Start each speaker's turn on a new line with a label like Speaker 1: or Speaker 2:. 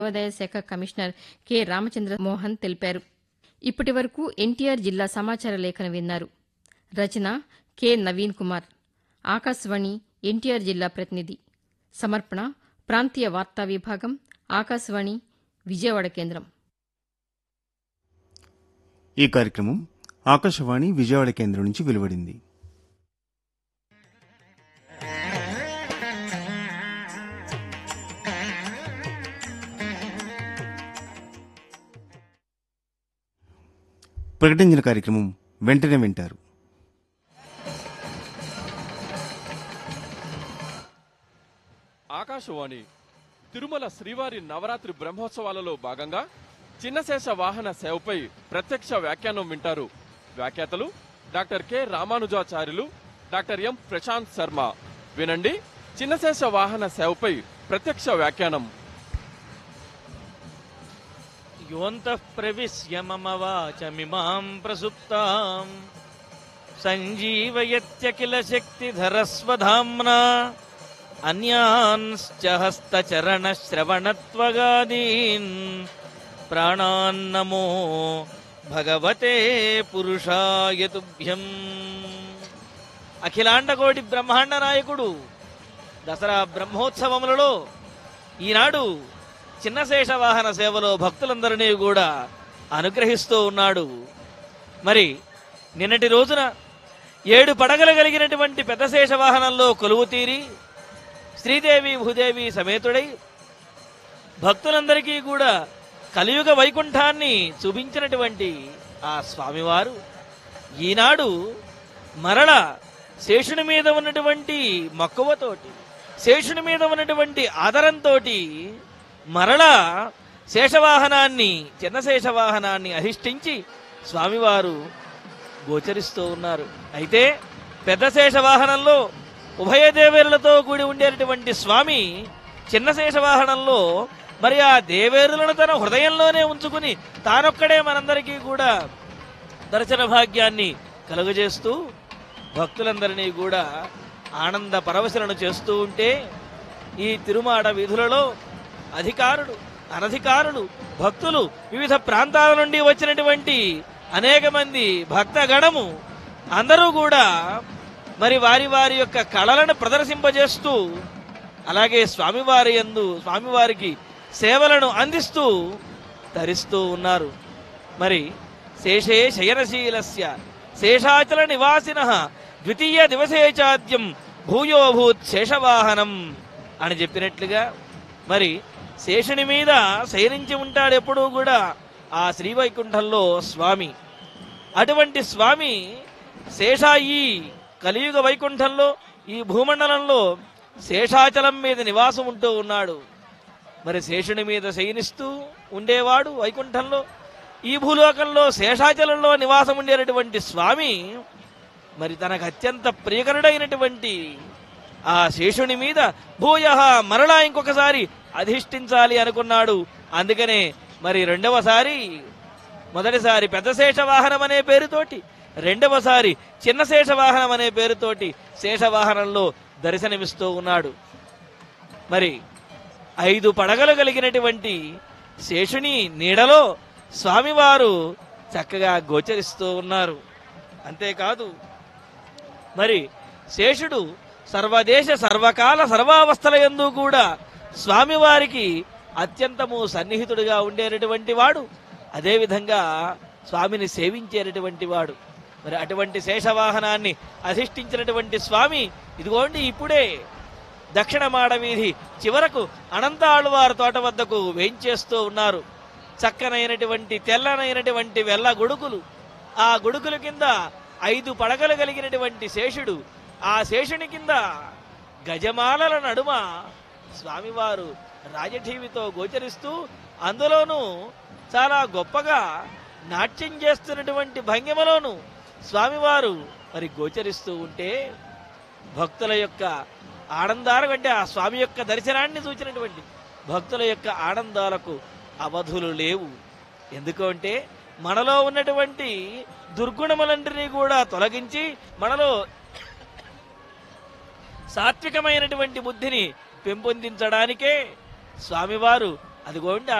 Speaker 1: దేవాదాయ శాఖ commissioner K Ramachandra Mohan తెలిపారు ఇప్పటి వరకు ఎన్టీఆర్ జిల్లా సమాచార లేఖను విన్నారు రచన కె నవీన్ కుమార్ ఆకాశవాణి ఎన్టీఆర్ జిల్లా ప్రతినిధి సమర్పణ ప్రాంతీయ వార్తా విభాగం ఆకాశవాణి విజయవాడ కేంద్రం
Speaker 2: ఈ కార్యక్రమం ఆకాశవాణి విజయవాడ కేంద్రం నుంచి వెలువడింది ప్రకటించిన కార్యక్రమం వెంటనే వింటారు
Speaker 3: ఆకాశవాణి తిరుమల శ్రీవారి నవరాత్రి బ్రహ్మోత్సవాలలో భాగంగా చిన్నశేష వాహన సేవపై ప్రత్యక్ష వ్యాఖ్యానం వింటారు వ్యాఖ్యాతలు doctor K Ramanujacharyulu doctor M Prashant Sharma వినండి చిన్నశేష వాహన సేవపై ప్రత్యక్ష వ్యాఖ్యానం
Speaker 4: योऽन्तः प्रविश्य मम वाचमिमाम् प्रसुप्ताम् सञ्जीवयत्यखिल शक्तिधरस्वधाम्ना अन्यांश्च हस्तचरणश्रवणत्वगादीन् प्राणान्नमो భగవతే పురుషాయ తుభ్యం అఖిలాండకోటి బ్రహ్మాండ నాయకుడు దసరా బ్రహ్మోత్సవములలో ఈనాడు చిన్నశేష వాహన సేవలో భక్తులందరినీ కూడా అనుగ్రహిస్తూ ఉన్నాడు మరి నిన్నటి రోజున ఏడు పడగలు కలిగినటువంటి పెద్ద శేష వాహనంలో కొలువు తీరి శ్రీదేవి భూదేవి సమేతుడై భక్తులందరికీ కూడా కలియుగ వైకుంఠాన్ని చూపించినటువంటి ఆ స్వామివారు ఈనాడు మరల శేషుని మీద ఉన్నటువంటి మక్కువతోటి శేషుని మీద ఉన్నటువంటి ఆదరంతోటి మరలా శేషవాహనాన్ని చిన్న శేషవాహనాన్ని అధిష్ఠించి స్వామివారు గోచరిస్తూ ఉన్నారు అయితే పెద్ద శేషవాహనంలో ఉభయ దేవేరులతో కూడి ఉండేటటువంటి స్వామి చిన్న శేషవాహనంలో మరి ఆ దేవేరులను తన హృదయంలోనే ఉంచుకుని తానొక్కడే మనందరికీ కూడా దర్శన భాగ్యాన్ని కలుగజేస్తూ భక్తులందరినీ కూడా ఆనంద పరవశలను చేస్తూ ఉంటే ఈ తిరుమాడ వీధులలో అధికారులు అనధికారులు భక్తులు వివిధ ప్రాంతాల నుండి వచ్చినటువంటి అనేక మంది భక్తగణము అందరూ కూడా మరి వారి వారి యొక్క కళలను ప్రదర్శింపజేస్తూ అలాగే స్వామివారి యందు స్వామివారికి సేవలను అందిస్తూ ధరిస్తూ ఉన్నారు మరి శేషే శయనశీలస్య శేషాచల నివాసిన ద్వితీయ దివసే చాద్యం భూయోభూత్ శేషవాహనం అని చెప్పినట్లుగా మరి శేషుని మీద శయనించి ఉంటాడు ఎప్పుడూ కూడా ఆ శ్రీవైకుంఠంలో స్వామి అటువంటి స్వామి శేషాయి కలియుగ వైకుంఠంలో ఈ భూమండలంలో శేషాచలం మీద నివాసం ఉంటూ ఉన్నాడు మరి శేషుని మీద శయనిస్తూ ఉండేవాడు వైకుంఠంలో ఈ భూలోకంలో శేషాచలంలో నివాసం ఉండేటటువంటి స్వామి మరి తనకు అత్యంత ప్రియకరుడైనటువంటి ఆ శేషుని మీద భూయ మరలా ఇంకొకసారి అధిష్ఠించాలి అనుకున్నాడు అందుకనే మరి రెండవసారి మొదటిసారి పెద్ద శేషవాహనం అనే పేరుతోటి రెండవసారి చిన్న శేషవాహనం అనే పేరుతోటి శేషవాహనంలో దర్శనమిస్తూ ఉన్నాడు మరి ఐదు పడగలు కలిగినటువంటి శేషుని నీడలో స్వామివారు చక్కగా గోచరిస్తూ ఉన్నారు అంతేకాదు మరి శేషుడు సర్వదేశ సర్వకాల సర్వావస్థల యందు కూడా స్వామివారికి అత్యంతము సన్నిహితుడిగా ఉండేటటువంటి వాడు అదేవిధంగా స్వామిని సేవించేటటువంటి వాడు మరి అటువంటి శేషవాహనాన్ని అధిష్ఠించినటువంటి స్వామి ఇదిగోండి ఇప్పుడే దక్షిణ మాడ వీధి చివరకు అనంతాళ్ళవారి తోట వద్దకు వేయించేస్తూ ఉన్నారు చక్కనైనటువంటి తెల్లనైనటువంటి వెల్ల గొడుగులు ఆ గొడుగుల కింద ఐదు పడగలు కలిగినటువంటి శేషుడు ఆ శేషుని కింద గజమాలల నడుమ స్వామివారు రాజఠీవితో గోచరిస్తూ అందులోనూ చాలా గొప్పగా నాట్యం చేస్తున్నటువంటి భంగిమలోను స్వామివారు మరి గోచరిస్తూ ఉంటే భక్తుల యొక్క ఆనందాల అంటే ఆ స్వామి యొక్క దర్శనాన్ని సూచినటువంటి భక్తుల యొక్క ఆనందాలకు అవధులు లేవు ఎందుకు అంటే మనలో ఉన్నటువంటి దుర్గుణములంటినీ కూడా తొలగించి మనలో సాత్వికమైనటువంటి బుద్ధిని పెంపొందించడానికే స్వామివారు అదిగోండి